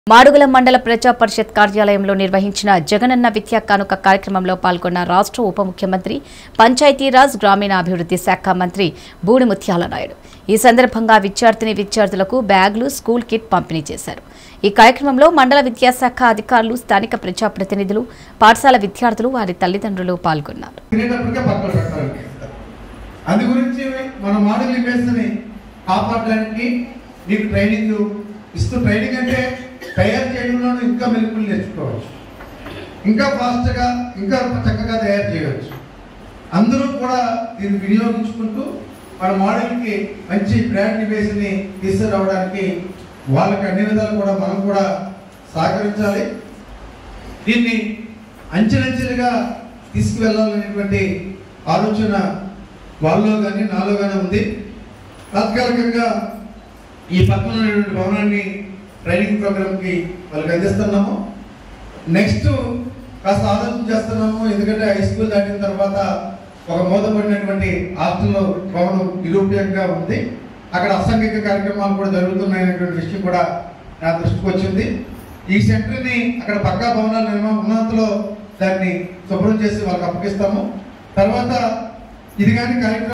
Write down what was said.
మాడుగుల మండల ప్రజా పరిషత్ కార్యాలయంలో నిర్వహించిన జగనన్న విద్యా కానుక కార్యక్రమంలో పాల్గొన్న రాష్ట్ర ఉప ముఖ్యమంత్రి పంచాయతీరాజ్ గ్రామీణాభివృద్ధి శాఖ మంత్రి బూడి ముత్యాల నాయుడు ఈ సందర్భంగా విద్యార్థిని విద్యార్థులకు బ్యాగులు స్కూల్ కిట్ పంపిణీ చేశారు ఈ కార్యక్రమంలో మండల విద్యాశాఖ అధికారులు స్థానిక ప్రజాప్రతినిధులు పాఠశాల విద్యార్థులు వారి తల్లిదండ్రులు పాల్గొన్నారు తినేటప్పటికే పక్కన పెట్టాలి అందు గురించి మన మోడల్ ఇమేజ్ని కాపాడడానికి మీకు ట్రైనింగ్ ఇస్తూ ట్రైనింగ్ అంటే తయారు చేయడంలో ఇంకా మెలుపులు నేర్చుకోవచ్చు ఇంకా ఫాస్ట్గా ఇంకా చక్కగా తయారు చేయవచ్చు అందరూ కూడా దీన్ని వినియోగించుకుంటూ మన మోడల్కి మంచి బ్రాండ్ ఇమేజ్ని తీసుకురావడానికి వాళ్ళకి అన్ని విధాలు కూడా మనం కూడా సహకరించాలి దీన్ని అంచెలంచెలుగా తీసుకువెళ్ళాలనేటువంటి ఆలోచన వాళ్ళలో కానీ నాలో కానీ ఉంది తాత్కాలికంగా ఈ పక్కన ఉన్నటువంటి భవనాన్ని ట్రైనింగ్ ప్రోగ్రామ్కి వాళ్ళకి అందిస్తున్నాము నెక్స్ట్ కాస్త ఆలోచన చేస్తున్నాము ఎందుకంటే హై స్కూల్ దాటిన తర్వాత ఒక మూతపడినటువంటి హాస్టల్లో భవనం నిరూపయోగంగా ఉంది అక్కడ అసంఘిక కార్యక్రమాలు కూడా జరుగుతున్నాయనేటువంటి విషయం కూడా నా దృష్టికి వచ్చింది ఈ సెంటర్ని అక్కడ పక్కా భవనాల నిర్మాణం ఉన్నంతలో దాన్ని శుభ్రం చేసి వాళ్ళకి అప్పగిస్తాము తర్వాత ఇది కానీ కార్యక్రమం